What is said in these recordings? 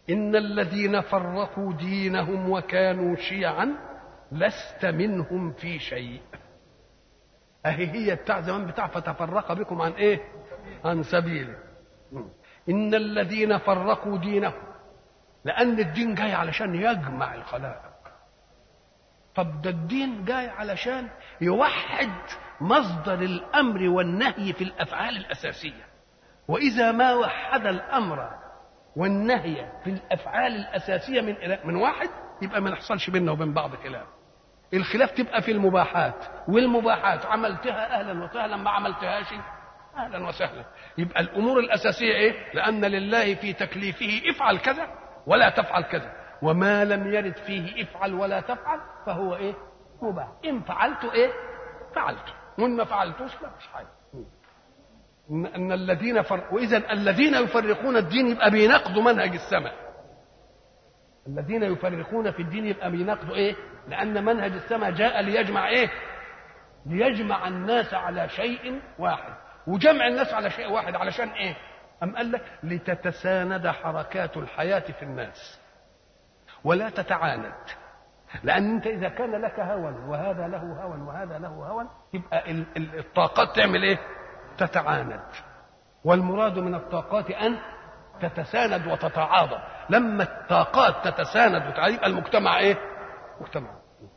إن الذين فرقوا دينهم وكانوا شيعا لست منهم في شيء أهي هي بتاع زمان بتاع فتفرق بكم عن إيه عن سبيله إن الذين فرقوا دينهم لأن الدين جاي علشان يجمع الخلائق طب ده الدين جاي علشان يوحد مصدر الأمر والنهي في الأفعال الأساسية وإذا ما وحد الأمر والنهي في الأفعال الأساسية من من واحد يبقى ما نحصلش بيننا وبين بعض خلاف الخلاف تبقى في المباحات والمباحات عملتها أهلا وسهلا ما عملتهاش اهلا وسهلا يبقى الامور الاساسيه ايه لان لله في تكليفه افعل كذا ولا تفعل كذا وما لم يرد فيه افعل ولا تفعل فهو ايه مباح ان فعلت ايه فعلت وان ما فعلتوش لا مش حاجه ان ان الذين فر... واذا الذين يفرقون الدين يبقى بيناقضوا منهج السماء الذين يفرقون في الدين يبقى بيناقضوا ايه لان منهج السماء جاء ليجمع ايه ليجمع الناس على شيء واحد وجمع الناس على شيء واحد علشان ايه أم قال لك لتتساند حركات الحياة في الناس ولا تتعاند لأن أنت إذا كان لك هوى وهذا له هوى وهذا له هوى يبقى ال- ال- الطاقات تعمل إيه؟ تتعاند والمراد من الطاقات أن تتساند وتتعاضد لما الطاقات تتساند وتعاضد يبقى المجتمع إيه؟ مجتمع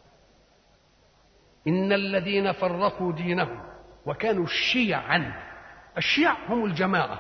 إن الذين فرقوا دينهم وكانوا شيعا الشيع هم الجماعة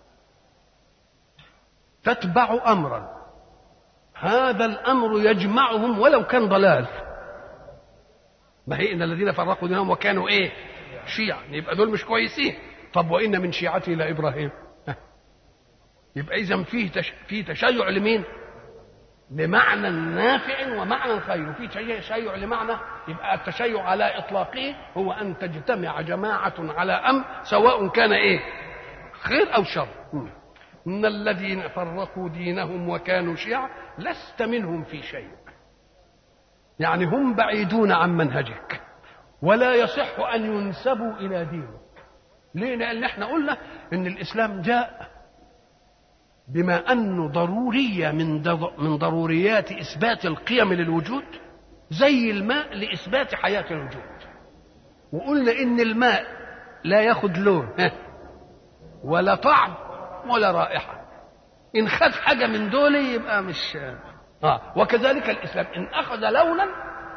تتبع أمرا هذا الأمر يجمعهم ولو كان ضلال ما هي إن الذين فرقوا دينهم وكانوا إيه شيعا يبقى دول مش كويسين طب وإن من شيعته لإبراهيم يبقى إذا فيه تش... فيه تشيع لمين؟ لمعنى نافع ومعنى خير وفي تشيع لمعنى يبقى التشيع على اطلاقه هو ان تجتمع جماعه على امر سواء كان ايه خير او شر ان الذين فرقوا دينهم وكانوا شيعا لست منهم في شيء يعني هم بعيدون عن منهجك ولا يصح ان ينسبوا الى دينك ليه لان احنا قلنا ان الاسلام جاء بما انه ضروريه من من ضروريات اثبات القيم للوجود زي الماء لاثبات حياه الوجود وقلنا ان الماء لا ياخد لون ولا طعم ولا رائحه ان خد حاجه من دول يبقى مش اه وكذلك الاسلام ان اخذ لونا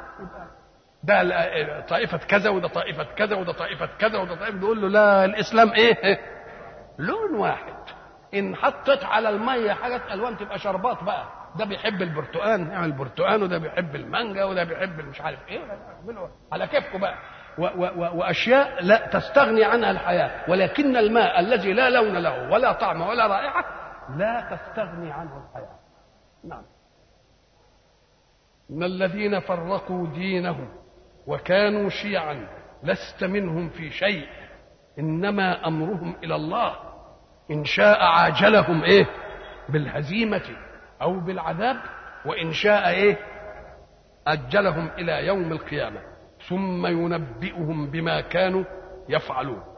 ده طائفة كذا وده طائفة كذا وده طائفة كذا وده طائفة يقول له لا الإسلام إيه؟ لون واحد ان حطيت على الميه حاجات الوان تبقى شربات بقى ده بيحب البرتقان يعمل برتقان وده بيحب المانجا وده بيحب مش عارف ايه على كيفكم بقى و و و واشياء لا تستغني عنها الحياه ولكن الماء الذي لا لون له ولا طعم ولا رائحه لا تستغني عنه الحياه نعم ان الذين فرقوا دينهم وكانوا شيعا لست منهم في شيء انما امرهم الى الله إن شاء عاجلهم إيه بالهزيمة أو بالعذاب وإن شاء إيه أجلهم إلى يوم القيامة ثم ينبئهم بما كانوا يفعلون